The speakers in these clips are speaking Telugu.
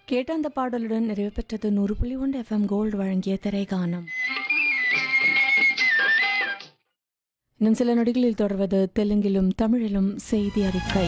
கேட்ட அந்த பாடலுடன் நிறைவு பெற்றது நூறு புள்ளி ஒன்று எஃப்எம் கோல்டு வழங்கிய திரைகானம் இன்னும் சில நொடிகளில் தொடர்வது தெலுங்கிலும் தமிழிலும் செய்தி அறிக்கை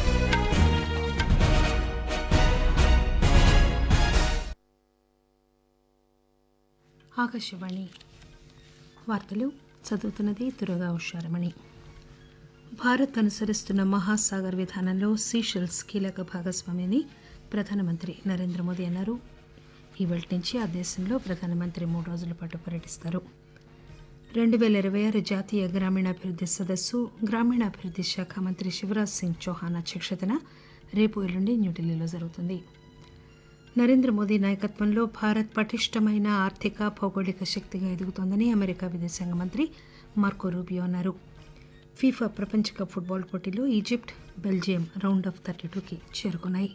ఆకాశవాణి వార్తలు చదువుతున్నది దుర్గా ఉషారమణి భారత్ అనుసరిస్తున్న మహాసాగర్ విధానంలో సీషెల్స్ కీలక భాగస్వామిని ప్రధానమంత్రి నరేంద్ర మోదీ అన్నారు ఈవేళ నుంచి ఆ దేశంలో ప్రధానమంత్రి మూడు రోజుల పాటు పర్యటిస్తారు రెండు వేల ఇరవై ఆరు జాతీయ గ్రామీణాభివృద్ధి సదస్సు గ్రామీణాభివృద్ధి శాఖ మంత్రి శివరాజ్ సింగ్ చౌహాన్ అధ్యక్షతన రేపు ఎల్లుండి న్యూఢిల్లీలో జరుగుతుంది నరేంద్ర మోదీ నాయకత్వంలో భారత్ పటిష్టమైన ఆర్థిక భౌగోళిక శక్తిగా ఎదుగుతోందని అమెరికా విదేశాంగ మంత్రి మార్కో రూబియో అన్నారు ఫీఫా ప్రపంచ కప్ ఫుట్బాల్ పోటీలో Egypt Belgium round of thirty టూకి చేరుకున్నాయి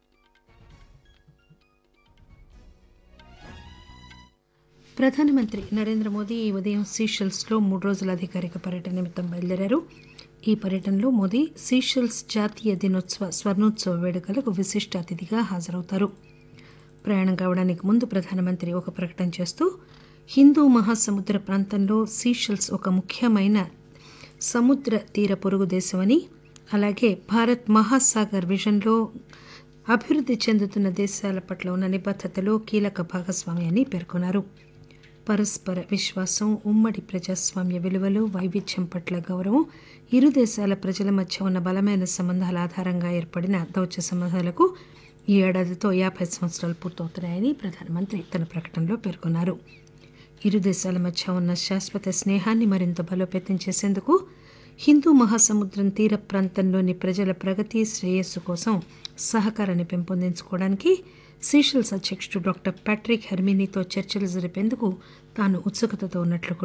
ప్రధానమంత్రి నరేంద్ర మోదీ ఈ ఉదయం సీషెల్స్లో మూడు రోజుల అధికారిక పర్యటన నిమిత్తం బయలుదేరారు ఈ పర్యటనలో మోదీ సీషెల్స్ జాతీయ దినోత్సవ స్వర్ణోత్సవ వేడుకలకు విశిష్ట అతిథిగా హాజరవుతారు ప్రయాణం కావడానికి ముందు ప్రధానమంత్రి ఒక ప్రకటన చేస్తూ హిందూ మహాసముద్ర ప్రాంతంలో సీషెల్స్ ఒక ముఖ్యమైన సముద్ర తీర పొరుగు దేశమని అలాగే భారత్ మహాసాగర్ విజన్లో అభివృద్ధి చెందుతున్న దేశాల పట్ల ఉన్న నిబద్ధతలో కీలక భాగస్వామి అని పేర్కొన్నారు పరస్పర విశ్వాసం ఉమ్మడి ప్రజాస్వామ్య విలువలు వైవిధ్యం పట్ల గౌరవం ఇరు దేశాల ప్రజల మధ్య ఉన్న బలమైన సంబంధాల ఆధారంగా ఏర్పడిన దౌత్య సంబంధాలకు ఈ ఏడాదితో యాభై సంవత్సరాలు పూర్తవుతున్నాయని ప్రధానమంత్రి తన ప్రకటనలో పేర్కొన్నారు ఇరు దేశాల మధ్య ఉన్న శాశ్వత స్నేహాన్ని మరింత బలోపేతం చేసేందుకు హిందూ మహాసముద్రం తీర ప్రాంతంలోని ప్రజల ప్రగతి శ్రేయస్సు కోసం సహకారాన్ని పెంపొందించుకోవడానికి సీషెల్స్ అధ్యక్షుడు డాక్టర్ ప్యాట్రిక్ హెర్మినీతో చర్చలు జరిపేందుకు తాను ఉత్సుకతతో ఉన్నట్లు కూడా